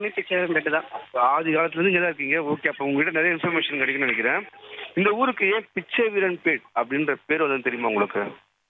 பிச்சைவரம்பேட்டு தான் ஆதி காலத்துல இருந்து இங்க தான் இருக்கீங்க ஓகே அப்ப உங்ககிட்ட நிறைய இன்ஃபர்மேஷன் கிடைக்கும்னு நினைக்கிறேன் இந்த ஊருக்கு ஏன் பிச்சை வீரன் பேட் அப்படின்ற பேர் வந்து தெரியுமா உங்களுக்கு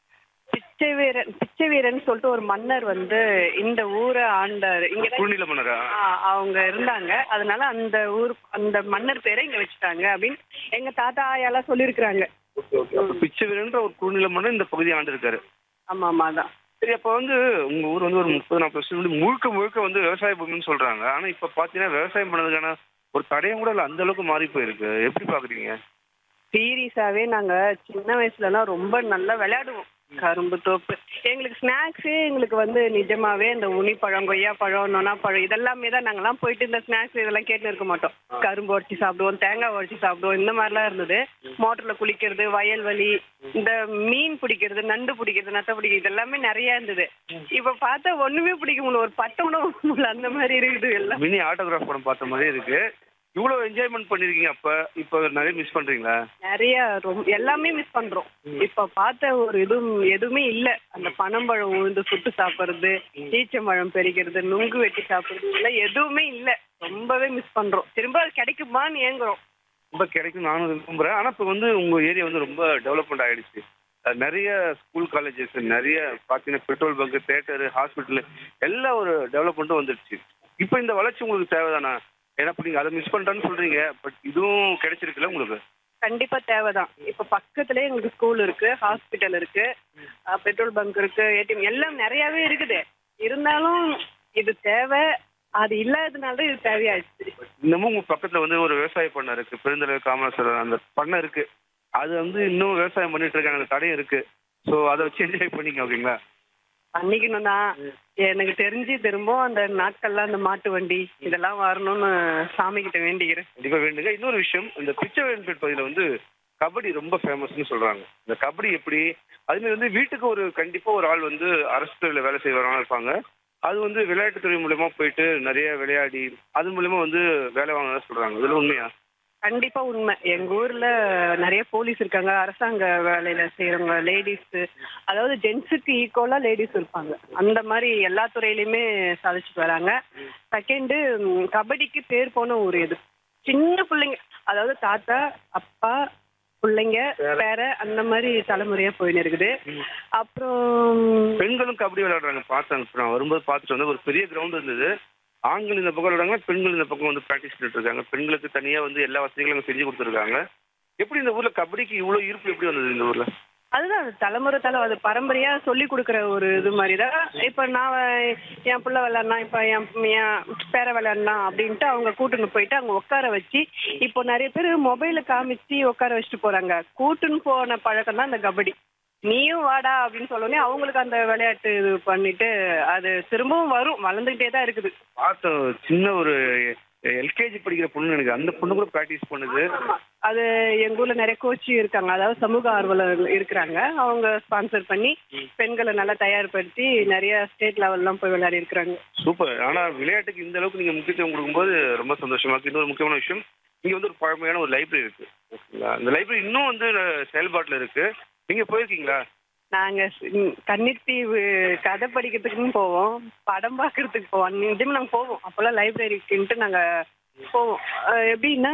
பிச்சை வீரன் பிச்சை வீரன் சொல்லிட்டு ஒரு மன்னர் வந்து இந்த ஊரை ஆண்டாரு இங்க தான் குறுநில மன்னரா ஆ, அவங்க இருந்தாங்க அதனால அந்த ஊர் அந்த மன்னர் பேரை இங்க வச்சுட்டாங்க அப்படின்னு எங்க தாத்தா ஆயாலாம் சொல்லியிருக்கிறாங்க ஓகே ஓகே அப்ப பிச்சை வீரன்ற ஒரு குறுநில மன்னர் இந்த பகுதியை ஆண்டு இருக்காரு ஆமா ஆமா அதான் சரி அப்ப வந்து உங்க ஊர் வந்து ஒரு முப்பது நாற்பது வருஷம் முன்னாடி முழுக்க முழுக்க வந்து விவசாய பூமின்னு சொல்றாங்க ஆனா இப்ப பாத்தீங்கன்னா விவசாயம் பண்ணதுக்கான ஒரு தடயம் கூட இல்ல அந்த அளவுக்கு மாறி போயிருக்கு எப்படி பாக்குறீங்க சீரியஸாவே நாங்க சின்ன வயசுல எல்லாம் ரொம்ப நல்லா விளையாடுவோம் கரும்பு தோப்பு எங்களுக்கு ஸ்நாக்ஸே எங்களுக்கு வந்து நிஜமாவே இந்த உனிப்பழம் கொய்யாப்பழம் நொனாப்பழம் இதெல்லாமே தான் நாங்கெல்லாம் போயிட்டு இந்த ஸ்நாக்ஸ் இதெல்லாம் கேட்டு இருக்க மாட்டோம் கரும்பு உடச்சி சாப்பிடுவோம் தேங்காய் உடச்சி சாப்பிடுவோம் இந்த மாதிரிலாம் இருந்தது மோட்டர்ல குளிக்கிறது வயல்வெளி இந்த மீன் பிடிக்கிறது நண்டு பிடிக்கிறது நத்தை பிடிக்கிறது இதெல்லாமே நிறைய இருந்தது இப்ப பார்த்தா ஒண்ணுமே பிடிக்க முடியல ஒரு பட்டம் கூட முடியல அந்த மாதிரி இருக்குது எல்லாம் மினி ஆட்டோகிராஃப் படம் பார்த்த மாதிரி இருக்கு இவ்வளவு என்ஜாய்மெண்ட் பண்ணிருக்கீங்க அப்ப இப்ப நிறைய மிஸ் பண்றீங்களா நிறைய ரொம்ப எல்லாமே மிஸ் பண்றோம் இப்ப பார்த்த ஒரு இதுவும் எதுவுமே இல்ல அந்த பனம்பழம் உழுந்து சுட்டு சாப்பிடுறது ஈச்சம்பழம் பெரிக்கிறது நுங்கு வெட்டி சாப்பிடுறது இதெல்லாம் எதுவுமே இல்ல ரொம்பவே மிஸ் பண்றோம் திரும்ப அது கிடைக்குமான்னு ஏங்குறோம் ரொம்ப கிடைக்கும் நானும் விரும்புறேன் ஆனா இப்ப வந்து உங்க ஏரியா வந்து ரொம்ப டெவலப்மெண்ட் ஆயிடுச்சு அஹ் நிறைய ஸ்கூல் காலேஜஸ் நிறைய பாத்தீங்கன்னா பெட்ரோல் பங்க் தேட்டரு ஹாஸ்பிட்டல் எல்லா ஒரு டெவலப்மெண்ட்டும் வந்துடுச்சு இப்போ இந்த வளர்ச்சி உங்களுக்கு தேவைதானா ஏன்னா இப்ப நீங்க அதை மிஸ் பண்றேன்னு சொல்றீங்க பட் இதுவும் கிடைச்சிருக்குல்ல உங்களுக்கு கண்டிப்பா தேவைதான் இப்ப பக்கத்துலயே எங்களுக்கு ஸ்கூல் இருக்கு ஹாஸ்பிட்டல் இருக்கு பெட்ரோல் பங்க் இருக்கு ஏடிஎம் எல்லாம் நிறையவே இருக்குது இருந்தாலும் இது தேவை அது இல்லாததுனால தான் இது தேவையாயிடுச்சு இன்னமும் உங்க பக்கத்துல வந்து ஒரு விவசாய பண்ணை இருக்கு பெருந்தலைவர் காமராசர் அந்த பண்ணை இருக்கு அது வந்து இன்னும் விவசாயம் பண்ணிட்டு இருக்காங்க அந்த தடையும் இருக்கு ஸோ அதை வச்சு என்ஜாய் பண்ணிக்க ஓகேங்களா பண்ணிக்கணும் தான் எனக்கு தெரிஞ்சு திரும்ப அந்த நாட்கள்லாம் அந்த மாட்டு வண்டி இதெல்லாம் வரணும்னு சாமி கிட்ட வேண்டிக்கிறேன் கண்டிப்பா வேண்டுங்க இன்னொரு விஷயம் இந்த பிச்சைவேன்பேட் பகுதியில வந்து கபடி ரொம்ப ஃபேமஸ்னு சொல்றாங்க இந்த கபடி எப்படி அதுமாதிரி வந்து வீட்டுக்கு ஒரு கண்டிப்பா ஒரு ஆள் வந்து அரசு துறையில வேலை செய்வாங்க இருப்பாங்க அது வந்து விளையாட்டுத்துறை மூலயமா போயிட்டு நிறைய விளையாடி அது மூலயமா வந்து வேலை வாங்கினதா சொல்றாங்க இதுல உண்மையா கண்டிப்பா உண்மை எங்க ஊர்ல நிறைய போலீஸ் இருக்காங்க அரசாங்க வேலையில செய்யறவங்க லேடிஸ் அதாவது ஜென்ஸுக்கு ஈக்குவலா லேடிஸ் இருப்பாங்க அந்த மாதிரி எல்லா துறையிலயுமே சாதிச்சுட்டு வராங்க செகண்டு கபடிக்கு பேர் போன ஒரு இது சின்ன பிள்ளைங்க அதாவது தாத்தா அப்பா பிள்ளைங்க பேர அந்த மாதிரி தலைமுறையா போயின்னு இருக்குது அப்புறம் பெண்களும் கபடி விளையாடுறாங்க பார்த்தாங்க இப்ப நான் வரும்போது பார்த்துட்டு வந்து ஒரு பெரிய கிரவுண்ட் இருந்தது ஆண்கள் இந்த பக்கம் விளையாடுறாங்க பெண்கள் இந்த பக்கம் வந்து ப்ராக்டிஸ் பண்ணிட்டு இருக்காங்க பெண்களுக்கு தனியா வந்து எல்லா வசதிகளும் அங்க செஞ்சு கொடுத்துருக்காங்க எப்படி இந்த ஊர்ல கபடிக்கு இவ்வளவு ஈர்ப்பு எப்படி வந்தது இந்த ஊர்ல அதுதான் அது தலைமுறை தலை அது பரம்பரையா சொல்லி கொடுக்குற ஒரு இது மாதிரி தான் இப்போ நான் என் பிள்ளை விளையாடினா இப்போ என் என் பேர விளையாடினா அப்படின்ட்டு அவங்க கூட்டுன்னு போயிட்டு அங்கே உட்கார வச்சு இப்போ நிறைய பேர் மொபைலை காமிச்சு உட்கார வச்சுட்டு போறாங்க கூட்டுன்னு போன பழக்கம் தான் அந்த கபடி நீயும் வாடா அப்படின்னு சொல்லவுடனே அவங்களுக்கு அந்த விளையாட்டு இது பண்ணிட்டு அது திரும்பவும் வரும் வளர்ந்துகிட்டே தான் இருக்குது பார்த்தோம் சின்ன ஒரு எல்கேஜி படிக்கிற பொண்ணு எனக்கு அந்த பொண்ணு கூட ப்ராக்டிஸ் பண்ணுது அது எங்க ஊர்ல நிறைய கோச் இருக்காங்க அதாவது சமூக ஆர்வலர்கள் இருக்கிறாங்க அவங்க ஸ்பான்சர் பண்ணி பெண்களை நல்லா தயார்படுத்தி நிறைய ஸ்டேட் லெவல்லாம் போய் விளையாடி இருக்கிறாங்க சூப்பர் ஆனா விளையாட்டுக்கு இந்த அளவுக்கு நீங்க முக்கியத்துவம் கொடுக்கும்போது ரொம்ப சந்தோஷமா இருக்கு இன்னொரு முக்கியமான விஷயம் இங்க வந்து ஒரு பழமையான ஒரு லைப்ரரி இருக்கு ஓகேங்களா இந்த லைப்ரரி இன்னும் வந்து செயல்பாட்டுல இருக்கு நீங்க போயிருக்கீங்களா நாங்க ஸ்- கண்ணீர் தீவு கதை படிக்கிறதுக்குன்னு போவோம் படம் பார்க்கறதுக்கு போவோம் நிஜமா நாங்க போவோம் அப்பெல்லாம் லைப்ரரிக்குன்ட்டு நாங்க போவோம் அஹ் எப்படின்னா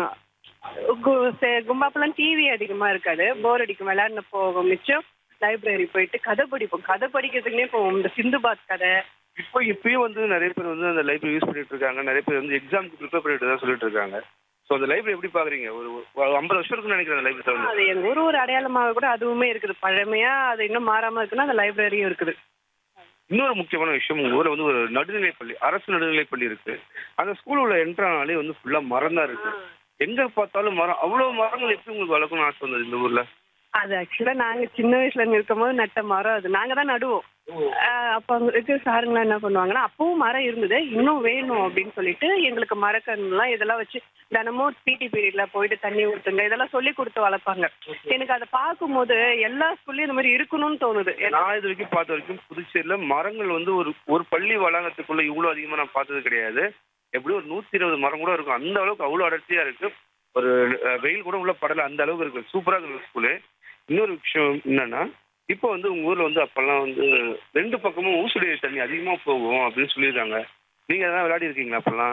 கு- சே- கும்பாப்பெல்லாம் டிவி அதிகமா இருக்காது போர் அடிக்கும் விளையாடின போவோம் மிச்சம் லைப்ரரி போயிட்டு கதை படிப்போம் கதை படிக்கிறதுக்குனே போவோம் இந்த சிந்துபாத் கதை இப்போ இப்பயும் வந்து நிறைய பேர் வந்து அந்த லைப்ரரி யூஸ் பண்ணிட்டு இருக்காங்க நிறைய பேர் வந்து எக்ஸாமுக்கு ப்ரிப்பேர் பண்ணிட்டு தான் சொல்லிட்டு இருக்காங்க ஸோ அந்த லைப்ரரி எப்படி பாக்குறீங்க ஒரு ஒரு ஐம்பது வருஷம் இருக்குன்னு நினைக்கிறேன் அந்த லைப்ரரி வந்து அது எங்க ஊர் ஒரு அடையாளமாக கூட அதுவுமே இருக்குது பழமையா அது இன்னும் மாறாம இருக்குன்னா அந்த லைப்ரரியும் இருக்குது இன்னொரு முக்கியமான விஷயம் உங்க ஊர்ல வந்து ஒரு நடுநிலைப் பள்ளி அரசு நடுநிலைப் பள்ளி இருக்கு அந்த ஸ்கூல் உள்ள என்ட்ரானாலே வந்து ஃபுல்லா மரம் தான் இருக்கு எங்க பார்த்தாலும் மரம் அவ்வளவு மரங்கள் எப்படி உங்களுக்கு வளர்க்கணும்னு ஆசை வந்தது இந்த ஊர்ல அது ஆக்சுவலா நாங்க சின்ன வயசுல இருக்கும் போது நட்ட மரம் அது நாங்க தான் நடுவோம் ஆஹ் அப்ப அங்க இருக்க சாருங்களாம் என்ன பண்ணுவாங்கன்னா அப்பவும் மரம் இருந்தது இன்னும் வேணும் அப்படின்னு சொல்லிட்டு எங்களுக்கு மரக்கன்னுலாம் இதெல்லாம் வச்சு தினமும் பிடி பீரியட்ல போயிட்டு தண்ணி ஊத்துங்க இதெல்லாம் சொல்லி கொடுத்து வளர்ப்பாங்க எனக்கு அதை பார்க்கும்போது எல்லா ஸ்கூல்லயும் இந்த மாதிரி இருக்கணும்னு தோணுது நான் இது வரைக்கும் பார்த்த வரைக்கும் புதுச்சேரியில மரங்கள் வந்து ஒரு ஒரு பள்ளி வளாகத்துக்குள்ள இவ்வளவு அதிகமா நான் பார்த்தது கிடையாது எப்படியும் ஒரு நூத்தி இருபது மரம் கூட இருக்கும் அந்த அளவுக்கு அவ்வளவு அடர்த்தியா இருக்கு ஒரு அஹ், வெயில் கூட உள்ள படல அந்த அளவுக்கு இருக்கு சூப்பரா இருக்கு ஸ்கூலு இன்னொரு விஷயம் என்னன்னா இப்போ வந்து உங்க ஊர்ல வந்து அப்பெல்லாம் வந்து ரெண்டு பக்கமும் ஊசுடைய தண்ணி அதிகமா போகும் அப்படின்னு சொல்லியிருக்காங்க நீங்க எதனா விளையாடி இருக்கீங்களா அப்பெல்லாம்